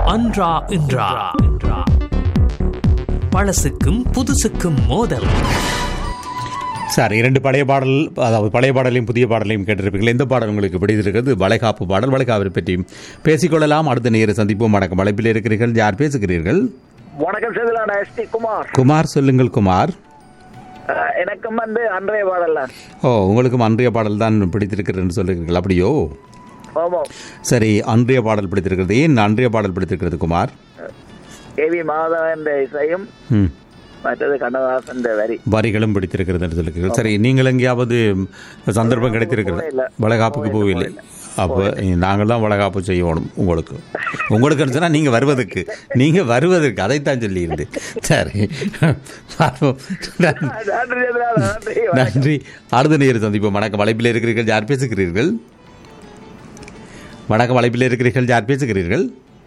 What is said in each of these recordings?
அன்றா இன்றா பழசுக்கும் புதுசுக்கும் மோதல் சார் இரண்டு பழைய பாடல் அதாவது பழைய பாடலையும் புதிய பாடலையும் கேட்டிருப்பீர்கள் எந்த பாடல் உங்களுக்கு பிடித்திருக்கிறது வளைகாப்பு பாடல் வளைகாப்பை பற்றி பேசிக்கொள்ளலாம் அடுத்த நேர சந்திப்போம் வணக்கம் அழைப்பில் இருக்கிறீர்கள் யார் பேசுகிறீர்கள் வணக்கம் செதிலான எஸ் டி குமார் குமார் சொல்லுங்கள் குமார் அஹ், எனக்கும் வந்து அன்றைய பாடலாம் ஓ உங்களுக்கும் அன்றைய பாடல் தான் பிடித்திருக்கிறதுன்னு சொல்லுகிறீர்கள் அப்படியோ ஆமாம் சரி அன்றைய பாடல் பிடித்திருக்கிறது ஏன் அன்றைய பாடல் பிடித்திருக்கிறது குமார் ஏவி மாதவன் இசையும் ம் மற்றது கண்ணதாசன் வரி வரிகளும் பிடித்திருக்கிறது என்று சொல்லுகிறீர்கள் சரி நீங்கள் எங்கேயாவது சந்தர்ப்பம் கிடைத்திருக்கிறது போகல. வளகாப்புக்கு போகவில்லை அப்போ நாங்கள் தான் வளகாப்பு செய்யணும் உங்களுக்கு உங்களுக்கு சொன்னால் நீங்கள் வருவதற்கு நீங்கள் வருவதற்கு அதைத்தான் சொல்லியிருந்து சரி பார்ப்போம். நன்றி. நன்றி செதிலான, நன்றி வணக்கம். நன்றி அடுத்த நேரம் சந்திப்போம் வணக்கம் வலைப்பில் இருக்கிறீர்கள் யார் பேசுகிறீர்கள் வணக்கம் வலைப்பில் இருக்கிறீர்கள் யார் பேசுகிறீர்கள்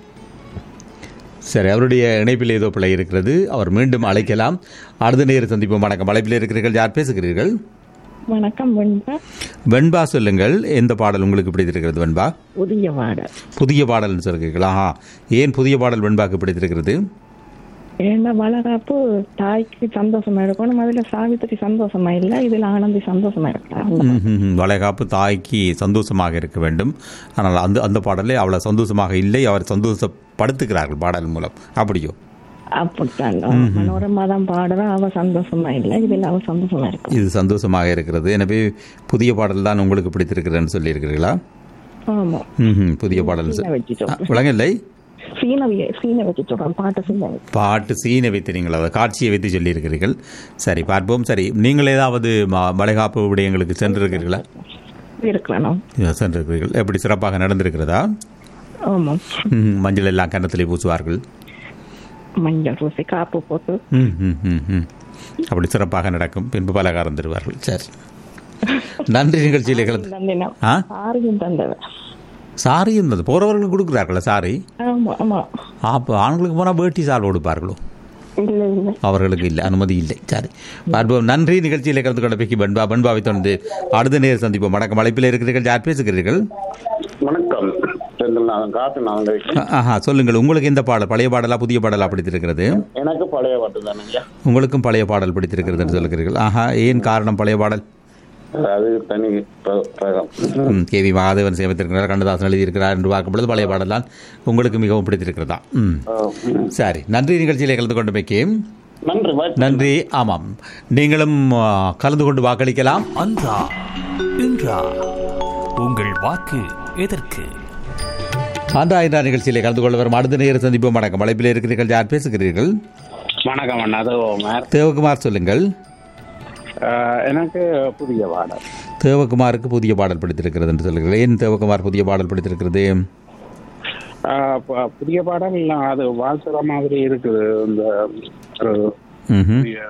சரி அவருடைய இணைப்பில் ஏதோ பிழை இருக்கிறது அவர் மீண்டும் அழைக்கலாம் அடுத்த நேரம் சந்திப்போம் வணக்கம் வலைப்பில் இருக்கிறீர்கள் யார் பேசுகிறீர்கள் வணக்கம் வெண்பா வெண்பா சொல்லுங்கள் எந்த பாடல் உங்களுக்கு பிடித்திருக்கிறது வெண்பா புதிய பாடல் புதிய பாடல்னு சொல்கிறீர்கள் ஆஹா ஏன் புதிய பாடல் வெண்பாக்கு பிடித்திருக்கிறது ஏன்னா வளகாப்பு தாய்க்கு சந்தோஷமா இருக்கணும் அதுல சாவித்திரி சந்தோஷமா இல்ல இதுல ஆனந்தி சந்தோஷமா இருக்கலாம் ம்ஹும். வளைகாப்பு தாய்க்கு சந்தோஷமாக இருக்க வேண்டும் ஆனால் அந்த அந்த பாடலே அவளை சந்தோஷமாக இல்லை அவர் சந்தோஷப்படுத்துகிறார்கள் பாடல் மூலம் அப்படியோ அப்படித்தான் மனோரமா தான் பாடுறா அவ சந்தோஷமா இல்ல இதுல அவ சந்தோஷமா இருக்கும் இது சந்தோஷமாக இருக்கிறது எனவே புதிய பாடல் தான் உங்களுக்கு பிடித்திருக்கிறதுன்னு சொல்லியிருக்கிறீர்களா ஆமா ம்ஹும். புதிய பாடல் சீனை வச்சு சொல்றேன். விளங்கவில்லை சீனவிய சீனை வச்சு சொல்றேன் பாட்டு சீனை வச்சு பாட்டு சீனை வைத்து நீங்கள் அதை காட்சியை வைத்து சொல்லியிருக்கிறீர்கள் சரி பார்ப்போம் சரி நீங்கள் ஏதாவது ம- வளைகாப்பு விடயங்களுக்கு சென்றிருக்கிறீர்களா இருக்கலாம் சென்றிருக்கிறீர்கள் எப்படி சிறப்பாக நடந்திருக்கிறதா ஆமா ம்ஹும். மஞ்சள் எல்லாம் கன்னத்திலே பூசுவார்கள் மஞ்சள் பூசி காப்பு போட்டு ம், ம், ம், ம். அப்படி சிறப்பாக நடக்கும் பின்பு பலகாரம் தருவார்கள் சரி நன்றி நிகழ்ச்சியில் கலந்து தந்தினம் ஆ ஆரியும் தந்தவ சாரி இருந்தது போறவர்களுக்கு கொடுக்குறார்களா சாரி ஆமா ஆமா அப்போ ஆண்களுக்கு போனால் வேட்டி சால் கொடுப்பார்களோ இல்ல இல்ல அவர்களுக்கு இல்லை அனுமதி இல்லை சரி பார்ப்போம் நன்றி நிகழ்ச்சியில் கலந்து கொண்ட பேக்கி பண்பா பண்பாவை தொடர்ந்து அடுத்த நேரம் சந்திப்போம் வணக்கம் அழைப்பில் இருக்கிறீர்கள் யார் பேசுகிறீர்கள் வணக்கம் செந்தில்நாதன் காட்டு நான் ஆ- ஆஹா சொல்லுங்கள் உங்களுக்கு எந்த பாடல் பழைய பாடலா புதிய பாடலா பிடித்திருக்கிறது எனக்கு பழைய பாட்டு தானுங்க உங்களுக்கும் பழைய பாடல் பிடித்திருக்கிறது என்று சொல்லுகிறீர்கள் ஆஹா ஏன் காரணம் பழைய பாடல் அது தனி ப- பகம் ம், கே வி மகாதேவன் சேமித்திருக்கிறார் கண்ணதாசன் எழுதியிருக்கிறார் என்று பார்க்கும்பொழுது பழைய பாடல் தான் உங்களுக்கு மிகவும் பிடித்திருக்கிறதா ம் ஆ, ம். சரி நன்றி நிகழ்ச்சியிலே கலந்து கொண்டு மேக்கே நன்றி வாய்ப்பு நன்றி ஆமாம் நீங்களும் ஆ, கலந்து கொண்டு வாக்களிக்கலாம் அன்றா இன்றா உங்கள் வாக்கு எதற்கு ஆண்டா என்ற நிகழ்ச்சியிலே கலந்து கொள்ள வரும் அடுத்த நேர சந்திப்போம் வணக்கம் அழைப்பில் இருக்கிறீர்கள் யார் பேசுகிறீர்கள் வணக்கம் அண்ணா அது ஓமர் தேவகுமார் சொல்லுங்கள் ஆஹ், எனக்கு புதிய பாடல் தேவகுமாருக்கு புதிய பாடல் பிடித்திருக்கிறது என்று சொல்லுங்கள் ஏன் தேவகுமார் புதிய பாடல் பிடித்திருக்கிறது ஆஹ், ப- புதிய பாடல் அது வாழ்த்துற மாதிரி இருக்குது இந்த ஒரு ம்ஹும். புதிய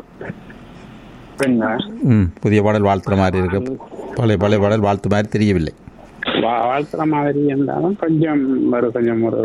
பெண்ண ம் புதிய பாடல் வாழ்த்துற மாதிரி இருக்கு பழைய பழைய பாடல் வாழ்த்து மாதிரி தெரியவில்லை வா- வாழ்த்துற மாதிரி இருந்தாலும் கொஞ்சம் ஒரு கொஞ்சம் ஒரு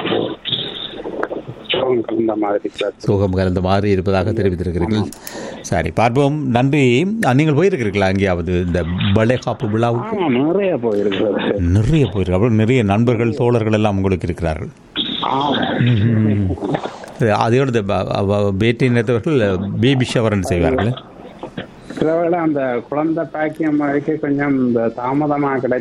சோகம் கலந்த மாதிரி இருக்கு. சோகம் கலந்த மாதிரி இருப்பதாக தெரிவித்திருக்கிறீர்கள் சரி பார்ப்போம் நன்றி அஹ், நீங்கள் போயிருக்கிறீர்களா எங்கேயாவது இந்த பலேகாப்பு விழாவுக்கு ஆமா நிறைய போயிருக்கிறது நிறைய போயிருக்கு அப்புறம் நிறைய நண்பர்கள் தோழர்கள் எல்லாம் உங்களுக்கு இருக்கிறார்கள் ஆமா அதோட இந்த ப- அவ- பேட்டி நினைத்தவர்கள் பேபி ஷவர்னு செய்வார்கள் சில வேளை அந்த குழந்தை பாக்கியம் வரைக்கும் கொஞ்சம் இந்த தாமதமா கிடை